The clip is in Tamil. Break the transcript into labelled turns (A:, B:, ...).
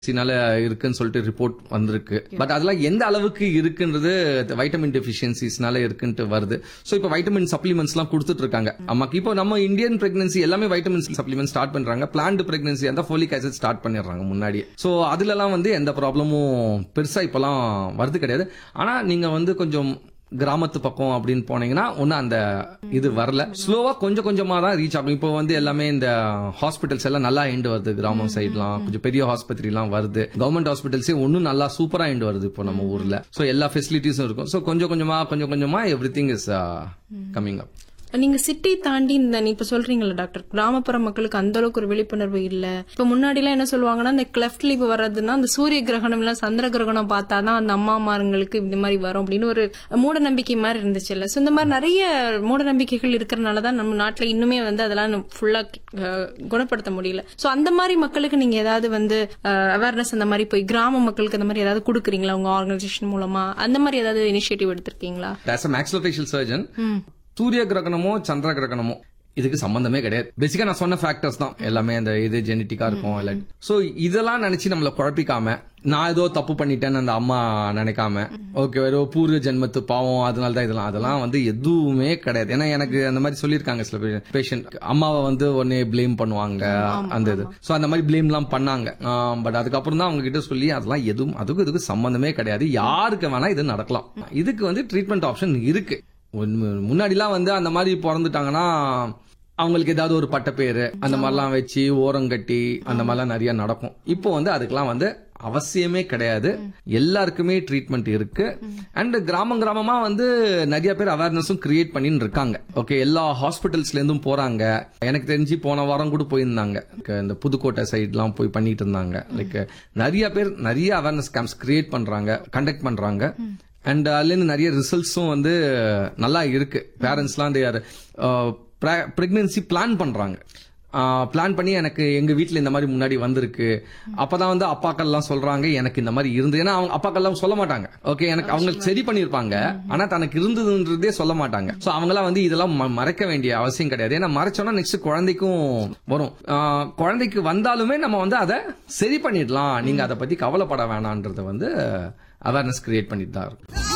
A: னால இருக்குன்னு சொல்லிட்டு ரிப்போர்ட் வந்திருக்கு பட் அதெல்லாம் எந்த அளவுக்கு இருக்குன்றது வைட்டமின் டெஃபிஷியன்சிஸ்னால இருக்குன்ட்டு வருது சோ இப்போ வைட்டமின் சப்ளிமெண்ட்ஸ் எல்லாம் கொடுத்துட்டு இருக்காங்க அம்மாக்கு இப்போ நம்ம இந்தியன் பிரெக்னன்சி எல்லாமே வைட்டமின் சப்ளிமெண்ட் ஸ்டார்ட் பண்றாங்க பிளான்டு பிரெக்னன்சி அந்த ஃபோலிக் ஆசிட் ஸ்டார்ட் பண்ணிடுறாங்க முன்னாடி சோ அதுலலாம் வந்து எந்த ப்ராப்ளமும் பெருசா இப்பெல்லாம் வருது கிடையாது ஆனா நீங்க வந்து கொஞ்சம் கிராமத்து பக்கம் அப்படின்னு போனீங்கன்னா ஒன்னும் அந்த இது வரல ஸ்லோவா கொஞ்சம் கொஞ்சமா தான் ரீச் ஆகும் இப்போ வந்து எல்லாமே இந்த ஹாஸ்பிட்டல்ஸ் எல்லாம் நல்லா எண்டு வருது கிராமம் சைட்லாம் கொஞ்சம் பெரிய ஹாஸ்பத்திரி எல்லாம் வருது கவர்மெண்ட் ஹாஸ்பிட்டல்ஸே ஒன்னும் நல்லா சூப்பரா எண்டு வருது இப்போ நம்ம ஊர்ல சோ எல்லா ஃபெசிலிட்டிஸும் இருக்கும் சோ கொஞ்சம் கொஞ்சமா கொஞ்சம் கொஞ்சமா everything is coming up
B: நீங்க சிட்டி தாண்டி இந்த நீ இப்ப சொல்றீங்கல்ல டாக்டர் கிராமப்புற மக்களுக்கு அந்த அளவுக்கு ஒரு விழிப்புணர்வு இல்ல இப்ப முன்னாடி எல்லாம் என்ன சொல்லுவாங்கன்னா இந்த கிளெஃப்ட் லீவ் வர்றதுன்னா அந்த சூரிய கிரகணம் இல்ல சந்திர கிரகணம் பார்த்தாதான் அந்த அம்மாமாருங்களுக்கு இந்த மாதிரி வரும் அப்படின்னு ஒரு மூட நம்பிக்கை மாதிரி இருந்துச்சு இல்ல சோ இந்த மாதிரி நிறைய மூட நம்பிக்கைகள் இருக்கிறனாலதான் நம்ம நாட்டுல இன்னுமே வந்து அதெல்லாம் ஃபுல்லா குணப்படுத்த முடியல சோ அந்த மாதிரி மக்களுக்கு நீங்க ஏதாவது வந்து அவேர்னஸ் அந்த மாதிரி போய் கிராம மக்களுக்கு அந்த மாதிரி ஏதாவது கொடுக்குறீங்களா உங்க ஆர்கனைசேஷன் மூலமா அந்த மாதிரி ஏதாவது இனிஷியேட்டிவ் எடுத்திருக்கீங்களா
A: ஆஸ் அ மேக்ஸிலோஃபேஷியல் சர்ஜன் சூரிய கிரகணமோ சந்திர கிரகணமோ இதுக்கு சம்பந்தமே கிடையாது பேசிக்கா நான் சொன்ன ஃபேக்டர்ஸ் தான் எல்லாமே அந்த இது ஜெனட்டிக்கா இருக்கும் இல்ல சோ இதெல்லாம் நினைச்சு நம்மள குழப்பிக்காம நான் ஏதோ தப்பு பண்ணிட்டேன்னு அந்த அம்மா நினைக்காம ஓகே ஏதோ பூர்வ ஜென்மத்து பாவம் அதனால தான் இதெல்லாம் அதெல்லாம் வந்து எதுவுமே கிடையாது ஏன்னா எனக்கு அந்த மாதிரி சொல்லியிருக்காங்க சில பேஷண்ட் அம்மாவை வந்து உடனே ப்ளேம் பண்ணுவாங்க அந்த இது சோ அந்த மாதிரி ப்ளேம் எல்லாம் பண்ணாங்க பட் அதுக்கப்புறம் தான் அவங்க கிட்ட சொல்லி அதெல்லாம் எதுவும் அதுக்கும் இதுக்கு சம்பந்தமே கிடையாது யாருக்கு வேணா இது நடக்கலாம் இதுக்கு வந்து ட்ரீட்மெண்ட் ஆப்ஷன் இருக்கு முன்னாடிலாம் வந்து அந்த மாதிரி பிறந்துட்டாங்கன்னா அவங்களுக்கு ஏதாவது ஒரு பட்ட பேரு அந்த மாதிரிலாம் வச்சு ஓரங்கட்டி அந்த மாதிரிலாம் நிறைய நடக்கும் இப்போ வந்து அதுக்கெல்லாம் வந்து அவசியமே கிடையாது எல்லாருக்குமே ட்ரீட்மெண்ட் இருக்கு அண்ட் கிராமம் கிராமமா வந்து நிறைய பேர் அவேர்னஸும் கிரியேட் பண்ணின்னு இருக்காங்க ஓகே எல்லா ஹாஸ்பிட்டல்ஸ்ல இருந்தும் போறாங்க எனக்கு தெரிஞ்சு போன வாரம் கூட போயிருந்தாங்க இந்த புதுக்கோட்டை சைட்லாம் போய் பண்ணிட்டு இருந்தாங்க லைக் நிறைய பேர் நிறைய அவேர்னஸ் கேம்ப்ஸ் கிரியேட் பண்றாங்க கண்டக்ட் பண்றாங்க அண்ட் அதுலேருந்து நிறைய ரிசல்ட்ஸும் வந்து நல்லா இருக்கு பேரண்ட்ஸ்லாம் பிரெக்னன்சி பிளான் பண்றாங்க பிளான் பண்ணி எனக்கு எங்க வீட்டுல இந்த மாதிரி முன்னாடி வந்திருக்கு அப்பதான் வந்து அப்பாக்கள்லாம் சொல்றாங்க எனக்கு இந்த மாதிரி இருந்து ஏன்னா அவங்க அப்பாக்கள்லாம் சொல்ல மாட்டாங்க ஓகே எனக்கு அவங்க சரி பண்ணிருப்பாங்க ஆனா தனக்கு இருந்ததுன்றதே சொல்ல மாட்டாங்க சோ அவங்களாம் வந்து இதெல்லாம் மறைக்க வேண்டிய அவசியம் கிடையாது ஏன்னா மறைச்சோம்னா நெக்ஸ்ட் குழந்தைக்கும் வரும் குழந்தைக்கு வந்தாலுமே நம்ம வந்து அதை சரி பண்ணிடலாம் நீங்க அதை பத்தி கவலைப்பட வேணான்றத வந்து அவேர்னஸ் கிரியேட் பண்ணிட்டு தான் இருக்கும்